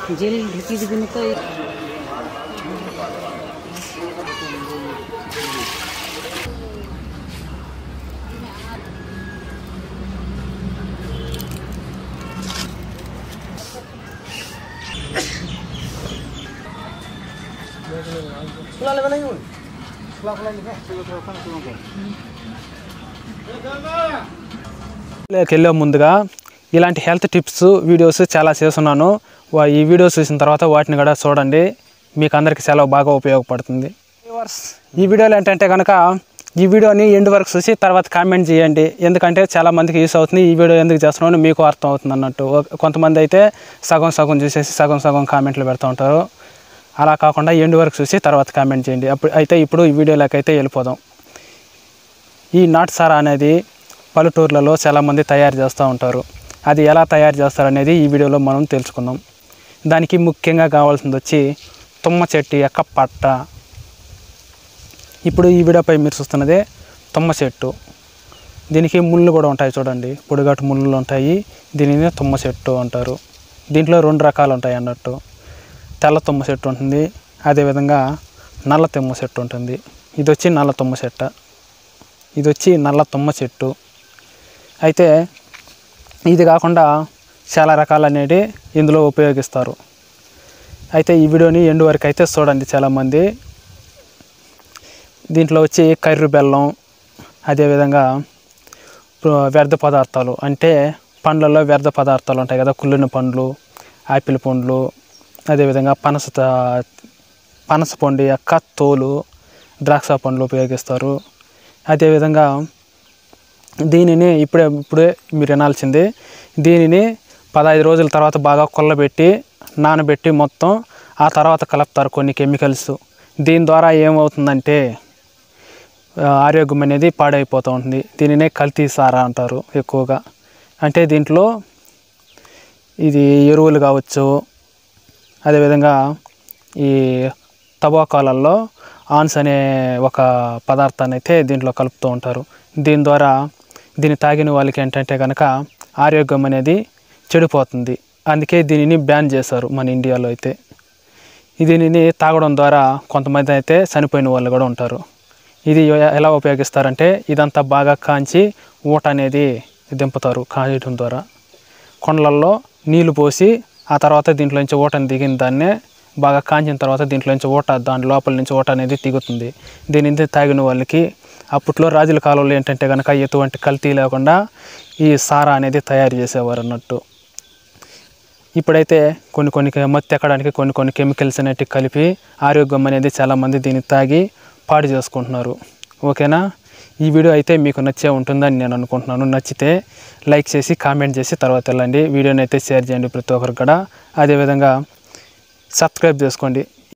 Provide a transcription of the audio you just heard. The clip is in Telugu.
জেল ঢুকিয়ে দিবি না তো এই- లోకి వెళ్ళే ముందుగా ఇలాంటి హెల్త్ టిప్స్ వీడియోస్ చాలా చేస్తున్నాను వా- ఈ వీడియోస్ చూసిన తర్వాత వాటిని కూడా చూడండి మీకు అందరికీ చాలా బాగా ఉపయోగపడుతుంది వ్యూవర్స్, ఈ వీడియోలో ఏంటంటే కనుక ఈ వీడియోని ఎండ్ వరకు చూసి తర్వాత కామెంట్ చేయండి ఎందుకంటే చాలా మందికి యూస్ అవుతుంది ఈ వీడియో ఎందుకు చేస్తున్నాను మీకు అర్థం అవుతుంది అన్నట్టు ఒక- కొంతమంది అయితే సగం సగం చూసేసి సగం సగం కామెంట్లు పెడుతూ ఉంటారు అలా కాకుండా ఎండ్ వరకు చూసి తర్వాత కామెంట్ చేయండి అప్పుడు అయితే ఇప్పుడు ఈ వీడియోలోకి అయితే వెళ్ళిపోదాం ఈ నాటు సారా అనేది పల్లెటూర్లలో చాలామంది తయారు చేస్తూ ఉంటారు అది ఎలా తయారు చేస్తారు అనేది ఈ వీడియోలో మనం తెలుసుకుందాం దానికి ముఖ్యంగా కావాల్సింది వచ్చి తుమ్మ చెట్టు యొక్క పట్ట ఇప్పుడు ఈ వీడియోపై మీరు చూస్తున్నదే తుమ్మ చెట్టు దీనికి ముళ్ళు కూడా ఉంటాయి చూడండి పొడిగాటు ముళ్ళు ఉంటాయి దీనిని తుమ్మ చెట్టు అంటారు దీంట్లో రెండు రకాలు ఉంటాయి అన్నట్టు తెల్ల తుమ్మ చెట్టు ఉంటుంది అదేవిధంగా నల్ల తుమ్మ చెట్టు ఉంటుంది ఇది వచ్చి నల్ల తుమ్మ చెట్టు ఇది వచ్చి నల్ల తుమ్మ చెట్టు అయితే ఇది కాకుండా చాలా రకాలు అనేవి ఇందులో ఉపయోగిస్తారు అయితే ఈ వీడియోని ఎండు వరకు అయితే చూడండి చాలామంది దీంట్లో వచ్చి కర్రీ బెల్లం అదేవిధంగా ప్ర- వ్యర్థ పదార్థాలు అంటే పండ్లలో వ్యర్థ పదార్థాలు ఉంటాయి కదా కుళ్ళిన పండ్లు ఆపిల్ పండ్లు అదేవిధంగా పనస త- పనస పండు యొక్క తోలు ద్రాక్ష పండ్లు ఉపయోగిస్తారు అదేవిధంగా దీనిని ఇప్పుడే ఇప్పుడే మీరు వినాల్సింది దీనిని పదహైదు రోజుల తర్వాత బాగా కొల్లబెట్టి నానబెట్టి మొత్తం ఆ తర్వాత కలుపుతారు కొన్ని కెమికల్స్ దీని ద్వారా ఏమవుతుందంటే ఆ, ఆరోగ్యం అనేది పాడైపోతూ ఉంటుంది దీనినే కల్తీ సారా అంటారు ఎక్కువగా అంటే దీంట్లో ఇది ఎరువులు కావచ్చు అదేవిధంగా ఈ తబాకాలలో ఆన్స్ అనే ఒక పదార్థాన్ని అయితే దీంట్లో కలుపుతూ ఉంటారు దీని ద్వారా దీన్ని తాగిన వాళ్ళకి ఏంటంటే కనుక ఆరోగ్యం అనేది చెడిపోతుంది అందుకే దీనిని బ్యాన్ చేశారు మన ఇండియాలో అయితే దీనిని తాగడం ద్వారా కొంతమంది అయితే చనిపోయిన వాళ్ళు కూడా ఉంటారు ఇది ఎ- ఎలా ఉపయోగిస్తారంటే ఇదంతా బాగా కాంచి ఊట అనేది దింపుతారు కాయటం ద్వారా కొండలలో నీళ్లు పోసి ఆ తర్వాత దీంట్లో నుంచి ఊటని దిగిన దాన్నే బాగా కాంచిన తర్వాత దీంట్లో నుంచి ఊట దాని లోపల నుంచి ఊట అనేది దిగుతుంది దీని నుంచి తాగిన వాళ్ళకి అప్పట్లో రాజుల కాలంలో ఏంటంటే కనుక ఎటువంటి కల్తీ లేకుండా ఈ సారా అనేది తయారు చేసేవారు అన్నట్టు ఇప్పుడైతే కొన్ని కొన్ని కె- మత్తు ఎక్కడానికి కొన్ని కొన్ని కెమికల్స్ అనేటివి కలిపి ఆరోగ్యం అనేది చాలామంది దీన్ని తాగి పాడు చేసుకుంటున్నారు ఓకేనా ఈ వీడియో అయితే మీకు నచ్చే ఉంటుందని నేను అనుకుంటున్నాను నచ్చితే లైక్ చేసి కామెంట్ చేసి తర్వాత వెళ్ళండి వీడియోని అయితే షేర్ చేయండి ప్రతి ఒక్కరికి కూడా అదేవిధంగా సబ్స్క్రైబ్ చేసుకోండి